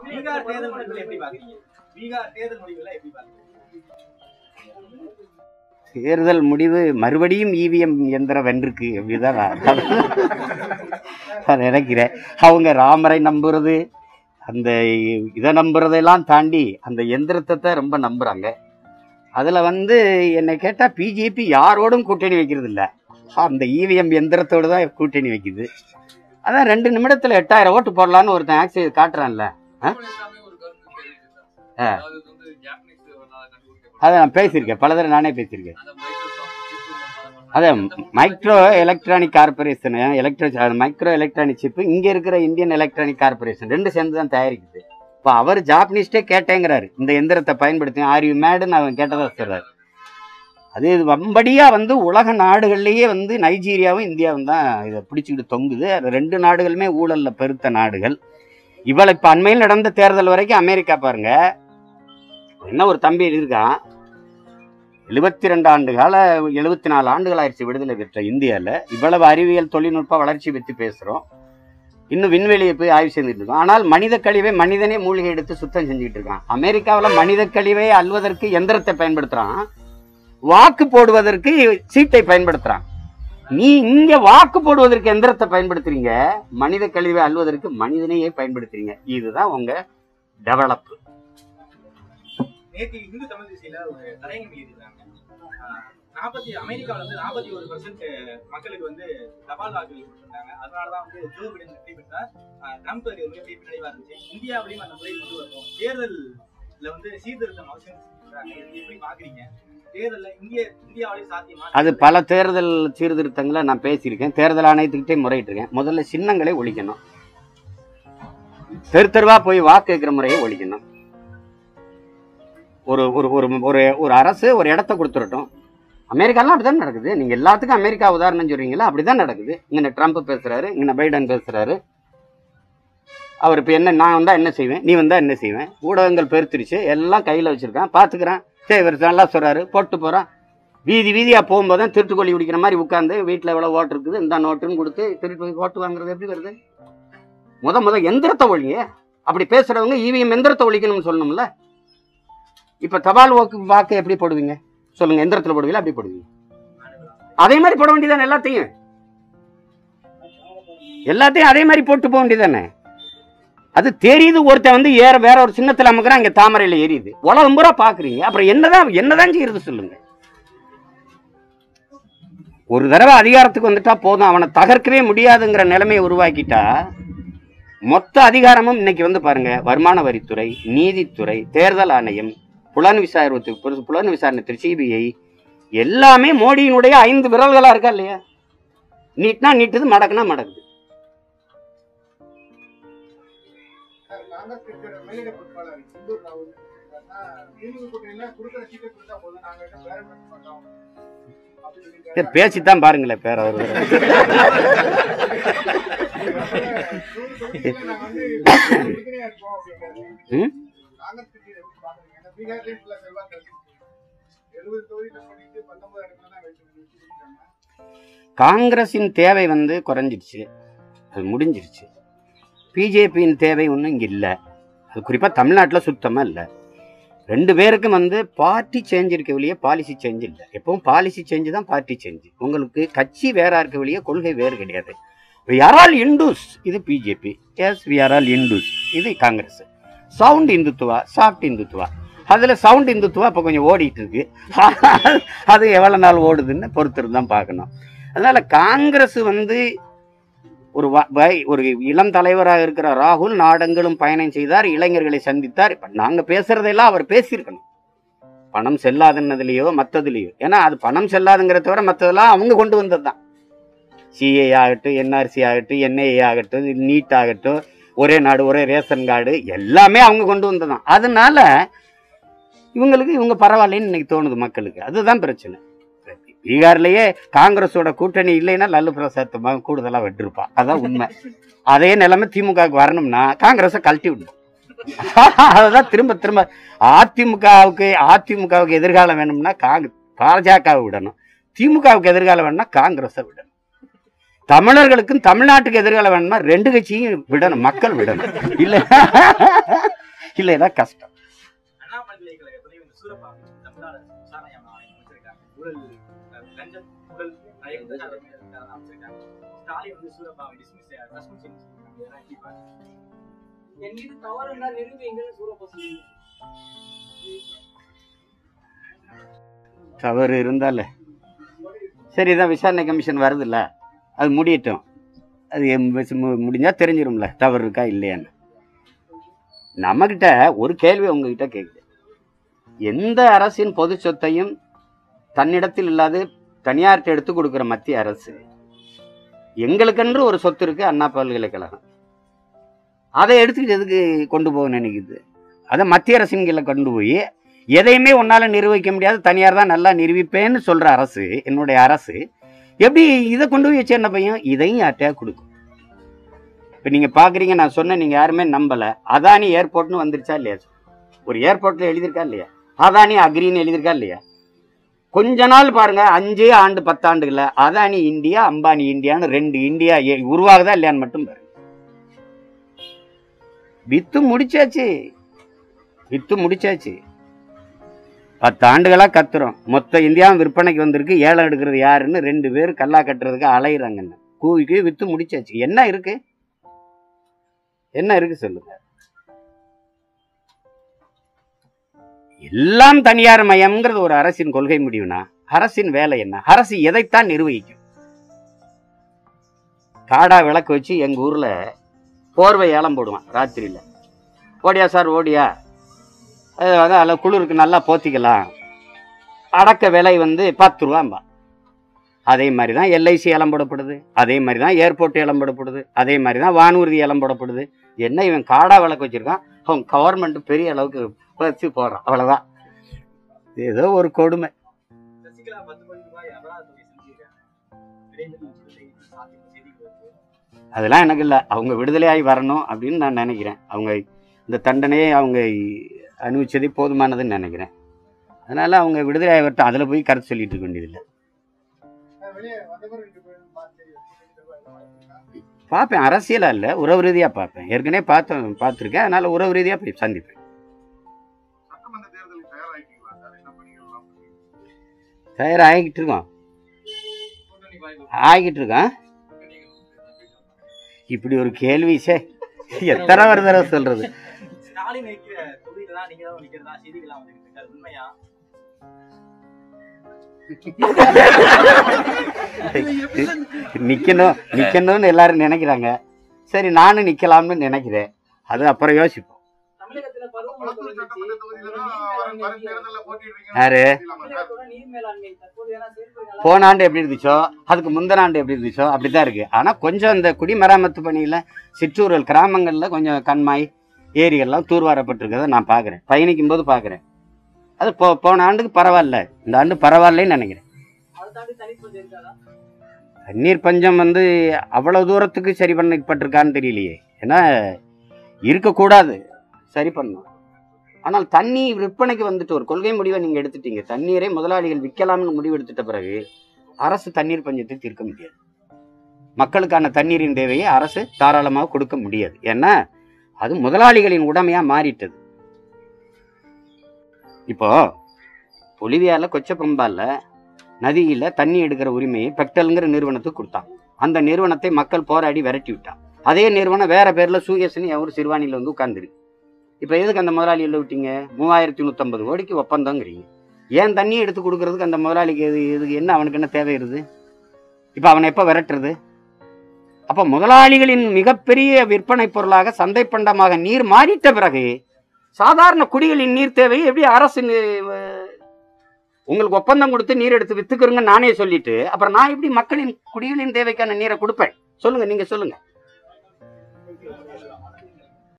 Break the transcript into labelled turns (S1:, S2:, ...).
S1: பீகார் தேர்தல் முடிவுகளை எப்படி பாக்குறீங்க பீகார் தேர்தல் முடிவுகளை எப்படி பாக்குறீங்க
S2: தேர்தல் முடிவு மறுபடியும் இவிஎம் எந்திரம் வென்றிருக்கு அப்படிதான் நான் நான் நினைக்கிறேன் அவங்க ராமரை நம்புறது அந்த இதை நம்புறதெல்லாம் தாண்டி அந்த எந்திரத்தை தான் ரொம்ப நம்புறாங்க அதுல வந்து என்னை கேட்டா பிஜேபி யாரோடும் கூட்டணி வைக்கிறது இல்ல அந்த இவிஎம் எந்திரத்தோடு தான் கூட்டணி வைக்குது அதான் ரெண்டு நிமிடத்துல எட்டாயிரம் ஓட்டு போடலான்னு ஒருத்தன் ஆக்சி காட்டுறான்ல
S3: எல்லாமே ஒரு கருத்து தெரிவிச்சிருக்காங்க.
S2: ஆ.
S3: அதாவது இது வந்து ஜாப்பனீஸ் கண்டுபிடிக்கப்பட்ட
S2: அதை நான் பேசியிருக்கேன் பல தடவை நானே பேசியிருக்கேன்
S3: அந்த மைக்ரோசாஃப்ட் சிப்
S2: அதே micro electronic corporation electro micro electronic chip இங்க இருக்கிற இந்தியன் எலக்ட்ரானிக் கார்பரேஷன் ரெண்டு சேர்ந்து தான் தயாரிக்குது இப்போ அவர் ஜாப்பனீஸ்டே கேட்டேங்கிறாரு இந்த எந்திரத்தை பயன்படுத்தி ஆர் யூ மேடுன்னு அவன் கேட்டதா சொல்றாரு அது இது வம்படியா வந்து உலக நாடுகள்லயே வந்து நைஜீரியாவும் இந்தியாவும் தான் இதை பிடிச்சிக்கிட்டு தொங்குது அது ரெண்டு நாடுகளுமே ஊழல்ல பெருத்த நாடுகள் இவளை இப்ப அண்மையில் நடந்த தேர்தல் வரைக்கும் அமெரிக்கா பாருங்க என்ன ஒரு தம்பி இருக்கான் எழுபத்தி ரெண்டு ஆண்டு கால எழுபத்தி நாலு ஆண்டுகள் ஆயிடுச்சு விடுதலை பெற்ற இந்தியாவில் இவ்வளவு அறிவியல் தொழில்நுட்ப வளர்ச்சி பற்றி பேசுகிறோம் இன்னும் விண்வெளியை போய் ஆய்வு செஞ்சுட்டு இருக்கோம் ஆனால் மனித கழிவை மனிதனே மூலிகை எடுத்து சுத்தம் செஞ்சுட்டு இருக்கான் அமெரிக்காவில் மனித கழிவை அல்வதற்கு எந்திரத்தை பயன்படுத்துறான் வாக்கு போடுவதற்கு சீட்டை பயன்படுத்துறான் நீ இங்க வாக்கு போடுவதற்கு எந்திரத்தை பயன்படுத்துறீங்க மனித கழிவை அல்வதற்கு மனிதனையே பயன்படுத்துறீங்க இதுதான் உங்க டெவலப்
S1: நேற்று இந்து தமிழ் திசையில ஒரு தலையங்கம் எழுதியிருக்காங்க நாற்பத்தி அமெரிக்காவில் வந்து நாற்பத்தி ஒரு பர்சன்ட் மக்களுக்கு வந்து தபால் வாக்குகள் கொடுத்திருந்தாங்க அதனாலதான் வந்து ஜோ பிடன் வெற்றி பெற்றார் ஆஹ் ட்ரம்ப் ஒரு மிகப்பெரிய பின்னடைவா இருந்துச்சு இந்தியாவிலையும் அந்த முறை கொண்டு வரணும் தேர்தல்ல வந்து சீர்திருத்தம் அவசியம் சொல்றாங்க. இது எப்படி பாக்குறீங்க தேர்தல்ல இந்திய இந்தியாவிலே சாத்தியமா
S2: அது பல தேர்தல் சீர்திருத்தங்களை நான் பேசியிருக்கேன் தேர்தல் ஆணையத்துக்கிட்டே முறையிட்டிருக்கேன் முதல்ல சின்னங்களை ஒழிக்கணும் தெரு தெருவா போய் வாக்கு கேட்கிற முறையை ஒழிக்கணும் ஒரு ஒரு ஒரு ஒரு ஒரு அரசு ஒரு இடத்த கொடுத்துடட்டும் அமெரிக்காலாம் அப்படிதான் நடக்குது நீங்க எல்லாத்துக்கும் அமெரிக்கா உதாரணம் சொல்றீங்களா அப்படிதான் நடக்குது இங்க ட்ரம்ப் பேசுறாரு இங்க பைடன் பேசுறாரு அவர் இப்ப என்ன நான் வந்தா என்ன செய்வேன் நீ வந்தா என்ன செய்வேன் ஊடகங்கள் பெருத்துருச்சு எல்லாம் கையில வச்சிருக்கான் பாத்துக்கிறான் சரி இவர் நல்லா சொல்றாரு போட்டு போறான் வீதி வீதியா போகும்போது தான் திருட்டுக்கொல்லி குடிக்கிற மாதிரி உட்காந்து வீட்டில் எவ்வளோ ஓட்டு இருக்குது இந்த நோட்டுன்னு கொடுத்து திருட்டு போய் ஓட்டு வாங்குறது எப்படி வருது முத முத எந்திரத்தை ஒழிங்க அப்படி பேசுறவங்க இவிஎம் எந்திரத்தை ஒழிக்கணும்னு சொல்லணும்ல இப்ப தபால் வாக்கு வாக்கு எப்படி போடுவீங்க சொல்லுங்க எந்திரத்துல போடுவீங்களா அப்படி போடுவீங்க அதே மாதிரி போட வேண்டியதானே எல்லாத்தையும் எல்லாத்தையும் அதே மாதிரி போட்டு போக வேண்டியதானே அது தெரியுது ஒருத்தன் வந்து ஏற வேற ஒரு சின்னத்துல அமுக்குறான் இங்க தாமரையில எரியுது உலகம் பூரா பாக்குறீங்க அப்புறம் என்னதான் என்னதான் செய்யறது சொல்லுங்க ஒரு தடவை அதிகாரத்துக்கு வந்துட்டா போதும் அவனை தகர்க்கவே முடியாதுங்கிற நிலைமையை உருவாக்கிட்டா மொத்த அதிகாரமும் இன்னைக்கு வந்து பாருங்க வருமான வரித்துறை நீதித்துறை தேர்தல் ஆணையம் புலன் விசாரணை புலன் விசாரணை சிபிஐ எல்லாமே மோடியினுடைய ஐந்து விரல்களா இருக்கா இல்லையா நீட்னா நீட்டுது மடக்குனா மடக்குது
S4: காங்கிரஸ் கட்சியோட மேலிட பொறுப்பாளர் சிந்தூர் ராவல் என்ன சொல்லியிருக்காருன்னா, திமுக கூட்டணியில கொடுக்கிற சீட்டை கொடுத்தா போதும் நாங்க என்ன வேற பண்ண மாட்டோம் அப்படின்னு சொல்லியிருக்காரு.
S2: பேசித்தான் பாருங்களேன் பேர ஒரு
S4: நூறு தொகுதியில நாங்க வந்து உறுதுணையா இருப்போம் அப்படிங்கிறாரு.
S2: ம்?
S4: காங்கிரஸ் கட்சியை எப்படி பாக்குறீங்க ஏன்னா பீகார்லயும் ஃபுல்லா செல்வாக்கு இருக்கு எழுபது தொகுதியில பண்ணிட்டு பத்தொன்பது இடத்துல தான் வெற்றி வெற்றி பெற்றிருக்காங்க
S2: காங்கிரஸின் தேவை வந்து குறைஞ்சிருச்சு அது முடிஞ்சிருச்சு பிஜேபியின் தேவை ஒன்றும் இங்கே இல்லை அது குறிப்பாக தமிழ்நாட்டில் சுத்தமாக இல்லை ரெண்டு பேருக்கும் வந்து பார்ட்டி சேஞ்ச் இருக்க வெளியே பாலிசி சேஞ்ச் இல்லை எப்பவும் பாலிசி சேஞ்ச் தான் பார்ட்டி சேஞ்ச் உங்களுக்கு கட்சி வேற இருக்க வெளியே கொள்கை வேறு கிடையாது வி ஆர் ஆல் இண்டூஸ் இது BJP yes we are all Hindus இது காங்கிரஸ் சவுண்ட் இந்துத்துவா சாஃப்ட் இந்துத்துவா அதில் சவுண்ட் இந்துத்துவா இப்போ கொஞ்சம் ஓடிட்டு இருக்கு அது எவ்வளோ நாள் ஓடுதுன்னு பொறுத்திருந்து தான் பார்க்கணும் அதனால காங்கிரஸ் வந்து ஒரு வ- வை- ஒரு இளம் தலைவராக இருக்கிற ராகுல் நாடெங்கிலும் பயணம் செய்தார் இளைஞர்களை சந்தித்தார் இப்ப நாங்க பேசுறதெல்லாம் அவர் பேசியிருக்கணும் பணம் செல்லாதுன்னதுலயோ மற்றதுலையோ ஏன்னா அது பணம் செல்லாதுங்கிறத தவிர மற்றதெல்லாம் அவங்க கொண்டு வந்தது தான் சிஏ ஆகட்டும் என்ஆர்சி ஆகட்டும் என்ஐஏ ஆகட்டும் நீட் ஆகட்டும் ஒரே நாடு ஒரே ரேஷன் கார்டு எல்லாமே அவங்க கொண்டு வந்ததுதான் அதனால இவங்களுக்கு இவங்க பரவாயில்லைன்னு இன்னைக்கு தோணுது மக்களுக்கு அதுதான் பிரச்சனை பீகார்லயே காங்கிரஸோட கூட்டணி இல்லைன்னா லல்லு பிரசாத் மகன் கூடுதலா வெட்டிருப்பான் அதான் உண்மை அதே நிலைமை திமுகவுக்கு வரணும்னா காங்கிரஸை கழட்டி விடணும் அதுதான் திரும்ப திரும்ப அதிமுகவுக்கு அதிமுகவுக்கு எதிர்காலம் வேணும்னா காங் பாஜகவை விடணும் திமுகவுக்கு எதிர்காலம் வேணும்னா காங்கிரஸை விடணும் தமிழர்களுக்கும் தமிழ்நாட்டுக்கு எதிர்காலம் வேணும்னா ரெண்டு கட்சியும் விடணும் மக்கள் விடணும் இல்ல இல்லைன்னா கஷ்டம்
S1: அண்ணா பல்கலைக்கழகத்துல இந்த சூரப்பாம்பு தமிழ்நாடு விசாரணை ஆணையம் அமைச்சிருக்காங்க ஊழல் அஹ், லஞ்சம் ஊழல் நிறைய குற்றச்சாட்டு இருக்காங்க அமைச்சிருக்காங்க ஸ்டாலின் வந்து சூரப்பாம்பு டிஸ்மிஸ் சஸ்பென்ஷன் இதெல்லாம் எப்படி பாருங்க
S5: என் மீது தவறு இருந்தால் நிரூபிங்கன்னு சூரப்பா சொல்லுங்க
S2: தவறு இருந்தால சரி இதான் விசாரணை கமிஷன் வருதுல்ல அது முடியட்டும் அது எம் வச்சு மு- முடிஞ்சா தெரிஞ்சிரும்ல தவறு இருக்கா இல்லையான்னு நம்மக்கிட்ட ஒரு கேள்வி உங்ககிட்ட கேட்குது எந்த அரசின் பொது சொத்தையும் தன்னிடத்தில் இல்லாது தனியார்கிட்ட எடுத்து கொடுக்குற மத்திய அரசு எங்களுக்கென்று ஒரு சொத்து இருக்கு அண்ணா பல்கலைக்கழகம் அதை எடுத்துக்கிட்டு எதுக்கு கொண்டு போக நினைக்குது அதை மத்திய அரசின் கீழே கொண்டு போய் எதையுமே உன்னால நிரூபிக்க முடியாது தனியார் தான் நல்லா நிரூபிப்பேன்னு சொல்ற அரசு என்னுடைய அரசு எப்படி இதை கொண்டு போய் வச்சு என்ன பையன் இதையும் யார்ட்டையா கொடுக்கும் இப்போ நீங்க பாக்குறீங்க நான் சொன்னேன் நீங்க யாருமே நம்பல அதானி ஏர்போர்ட்னு வந்துருச்சா இல்லையா ஒரு ஏர்போர்ட்ல எழுதியிருக்கா இல்லையா அதானி அக்ரின்னு எழுதியிருக்கா இல்லையா கொஞ்ச நாள் பாருங்க அஞ்சு ஆண்டு பத்தாண்டுகள்ல அதானி இந்தியா அம்பானி இந்தியான்னு ரெண்டு இந்தியா ஏ- உருவாகுதா இல்லையான்னு மட்டும் பாருங்க வித்து முடிச்சாச்சு வித்து முடிச்சாச்சு பத்து ஆண்டுகளா கத்துறோம் மொத்த இந்தியாவும் விற்பனைக்கு வந்திருக்கு ஏலம் எடுக்கிறது யாருன்னு ரெண்டு பேர் கல்லா கட்டுறதுக்கு அலையிறாங்கன்னு கூவிக்கு வித்து முடிச்சாச்சு என்ன இருக்கு என்ன இருக்கு சொல்லுங்க எல்லாம் தனியார் மயம்ங்கிறது ஒரு அரசின் கொள்கை முடிவுனா அரசின் வேலை என்ன அரசு எதைத்தான் நிர்வகிக்கும் காடா விளக்கு வச்சு எங்க ஊர்ல போர்வை ஏலம் போடுவான் ராத்திரியில ஓடியா சார் ஓடியா அது வந்து அதில் குளிருக்கு நல்லா போத்திக்கலாம் அடக்க விலை வந்து பத்து ரூபாம்பா அதே மாதிரி தான் எல்ஐசி ஏலம் போடப்படுது அதே மாதிரி தான் ஏர்போர்ட் ஏலம் போடப்படுது அதே மாதிரி தான் வானூர்தி ஏலம் போடப்படுது என்ன இவன் காடா விளக்கு வச்சிருக்கான் அவன் கவர்மெண்ட் பெரிய அளவுக்கு வச்சு போடுறான் அவ்வளோதான் ஏதோ ஒரு கொடுமை
S1: சசிகலா பத்து கோடி ரூபாய் அபராத தொகை செஞ்சிருக்காங்க விரைவில் விடுதலை சாத்தியம் செய்திகள் வருது
S2: அதெல்லாம் எனக்கு இல்லை அவங்க விடுதலையாகி வரணும் அப்படின்னு நான் நினைக்கிறேன் அவங்க இந்த தண்டனையை அவங்க அனுபவிச்சதே போதுமானதுன்னு நினைக்கிறேன் அதனால அவங்க விடுதலையாகி வரட்டும் அதில் போய் கருத்து சொல்லிட்டு இருக்க வேண்டியதில்லை
S4: வெளியே வந்த பிறகு ரெண்டு பேரும் பார்த்து
S2: பார்ப்பேன் அரசியலாக இல்லை உறவு ரீதியாக பார்ப்பேன் ஏற்கனவே பார்த்து பார்த்துருக்கேன் அதனால உறவு ரீதியாக போய் சந்திப்பேன்
S4: சட்டமன்ற தேர்தலுக்கு தயாராகிட்டீங்களா சார் என்ன பண்ணிக்கலாம்
S2: தயார் ஆகிக்கிட்டு இருக்கோம்
S3: கூட்டணி வாய்ப்பு
S2: ஆகிக்கிட்டு இருக்கோம்
S3: நீங்க
S2: இப்படி ஒரு கேள்வி சே எத்தனை ஒரு தடவை சொல்றது
S1: ஸ்டாலின் நிற்கிற தொகுதியில தான் நீங்க தான் நிக்கிறதா செய்திகள்லாம் வந்துட்டு இருக்கு அது உண்மையா
S2: நிக்கணும் நிக்கணும்னு எல்லாரும் நினைக்கிறாங்க சரி நானும் நிக்கலாம்னு நினைக்கிறேன் அது அப்புறம் யோசிப்போம்
S5: தமிழகத்துல பருவமழை
S4: குளத்தூர்
S5: தொடங்கிச்சு.
S4: சட்டமன்ற தொகுதியில தான் வரும் வரும் தேர்தல்ல போட்டிடுறீங்க
S2: யாரு?
S5: தமிழகத்தோட நீர் மேலாண்மை தற்போதைய செயல்முறை நல்லா
S2: போன ஆண்டு எப்படி இருந்துச்சோ அதுக்கு முந்தின ஆண்டு எப்படி இருந்துச்சோ அப்படிதான் இருக்கு ஆனா கொஞ்சம் இந்த குடிமராமத்து பணியில சிற்றூரல் கிராமங்கள்ல கொஞ்சம் கண்மாய் ஏரிகள்லாம் தூர்வாரப்பட்டிருக்கிறத நான் பாக்குறேன் பயணிக்கும் போது பாக்குறேன் அது போ போன ஆண்டுக்கு பரவாயில்ல இந்த ஆண்டு பரவாயில்லன்னு நினைக்கிறேன்
S5: அதை தாண்டி தனிப்பது இருக்காதா
S2: தண்ணீர் பஞ்சம் வந்து அவ்வளவு தூரத்துக்கு சரி பண்ணப்பட்டிருக்கான்னு தெரியலையே ஏன்னா இருக்கக்கூடாது சரி பண்ணணும் ஆனால் தண்ணி விற்பனைக்கு வந்துட்டு ஒரு கொள்கை முடிவை நீங்க எடுத்துட்டீங்க தண்ணீரை முதலாளிகள் விற்கலாம்னு முடிவு எடுத்துட்ட பிறகு அரசு தண்ணீர் பஞ்சத்தை தீர்க்க முடியாது மக்களுக்கான தண்ணீரின் தேவையை அரசு தாராளமாக கொடுக்க முடியாது ஏன்னா அது முதலாளிகளின் உடமையா மாறிட்டது இப்போ பொலிவியால கொச்சப்பம்பால நதியில தண்ணி எடுக்கிற உரிமையை பெக்டல்ங்கிற நிறுவனத்துக்கு கொடுத்தான் அந்த நிறுவனத்தை மக்கள் போராடி விரட்டி விட்டான் அதே நிறுவனம் வேற பேர்ல சூயஸ்னு ஒரு சிறுவாணியில வந்து உட்கார்ந்துருக்கு இப்போ எதுக்கு அந்த முதலாளி உள்ள விட்டீங்க மூவாயிரத்தி நூற்றம்பது கோடிக்கு ஒப்பந்தங்கிறீங்க ஏன் தண்ணி எடுத்து கொடுக்கறதுக்கு அந்த முதலாளிக்கு எது இதுக்கு என்ன அவனுக்கு என்ன தேவை இருது இப்போ அவனை எப்போ விரட்டுறது அப்போ முதலாளிகளின் மிகப்பெரிய விற்பனை பொருளாக சந்தை பண்டமாக நீர் மாறிட்ட பிறகு சாதாரண குடிகளின் நீர் தேவையை எப்படி அரசு நி- உங்களுக்கு ஒப்பந்தம் கொடுத்து நீர் எடுத்து வித்துக்கிறங்க நானே சொல்லிட்டு அப்புறம் நான் எப்படி மக்களின் குடிகளின் தேவைக்கான நீரை கொடுப்பேன் சொல்லுங்க நீங்க சொல்லுங்க